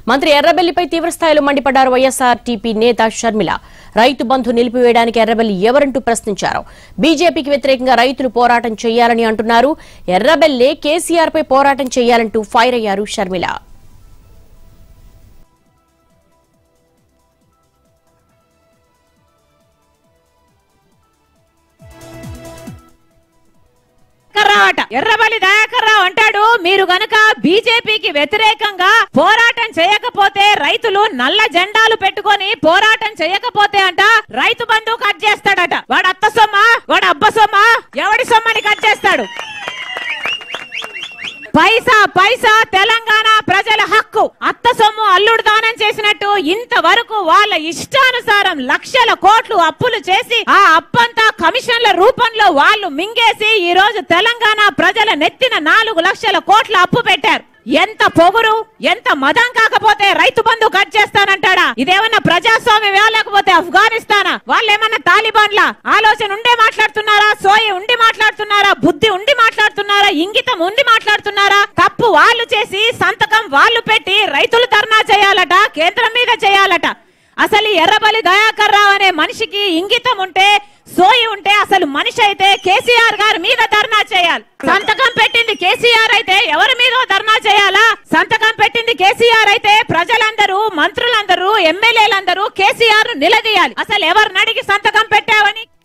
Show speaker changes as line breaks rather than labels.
మంత్రి ఎర్రబెల్లిపై తీవ్రస్థాయిలో మండిపడ్డారు వైఎస్ఆర్ టీపీ నేత షర్మిల రైతు బంధు నిలిపివేయడానికి ఎర్రబెల్లి ఎవరంటూ ప్రశ్నించారు బీజేపీకి వ్యతిరేకంగా రైతులు పోరాటం చేయాలని అంటున్నారు ఎర్రబెల్లి కేసీఆర్ పై పోరాటం చేయాలంటూ ఫైర్ అయ్యారు షర్మిల
దయాకర్రావు అట ఎర్రబలి దయాకర్రావు అంటాడు మీరు గనక బీజేపీకి వ్యతిరేకంగా పోరాటం చేయకపోతే రైతులు నల్ల జెండాలు పెట్టుకొని పోరాటం చేయకపోతే అంట రైతు బంధు కట్ చేస్తాడట వాడు అత్త సొమ్మ వాడు అబ్బ సొమ్మ ఎవడి సొమ్మని కట్ చేస్తాడు పైసా పైసా తెలంగాణ ప్రజల హక్కు అత్త సొమ్ము అల్లుడు దానం చేసినట్టు ఇంతవరకు వాళ్ళ ఇష్టానుసారం లక్షల కోట్లు అప్పులు చేసి ఆ అప్పంతా కమిషన్ల రూపంలో వాళ్ళు మింగేసి ఈ రోజు తెలంగాణ ప్రజల నెత్తిన నాలుగు లక్షల కోట్ల అప్పు పెట్టారు ఎంత పొగురు ఎంత మదం కాకపోతే రైతు బంధు కట్ చేస్తానంటాడా ఇదేమన్నా ప్రజాస్వామ్యమా లేకపోతే ఆఫ్ఘనిస్తానా వాళ్ళేమన్నా తాలిబాన్లా ఆలోచన ఉండే మాట్లాడుతున్నారా సోయి ఉండి మాట్లాడుతున్నారా బుద్ధి ఉండి మాట్లాడుతున్నారా ఇంగితం ఉండి మాట్లాడుతున్నారా తప్పు వాళ్ళు చేసి సంతకం వాళ్ళు పెట్టి రైతులు ధర్నా చేయాలట కేంద్రం మీద చేయాలట అసలు ఈ ఎర్రబలి దయాకర్ రావు అనే మనిషికి ఇంగితం ఉంటే సోయి ఉంటే అసలు మనిషి అయితే కేసీఆర్ గారి మీద ధర్నా చేయాలి సంతకం పెట్టింది కేసీఆర్ అయితే ఎవరి మీద ధర్నా చేయాలా సంతకం పెట్టింది కేసీఆర్ అయితే ప్రజలందరూ మంత్రులందరూ ఎమ్మెల్యేలందరూ కేసీఆర్ ను నిలదీయాలి అసలు ఎవరిని అడిగి సంతకం పెట్టావని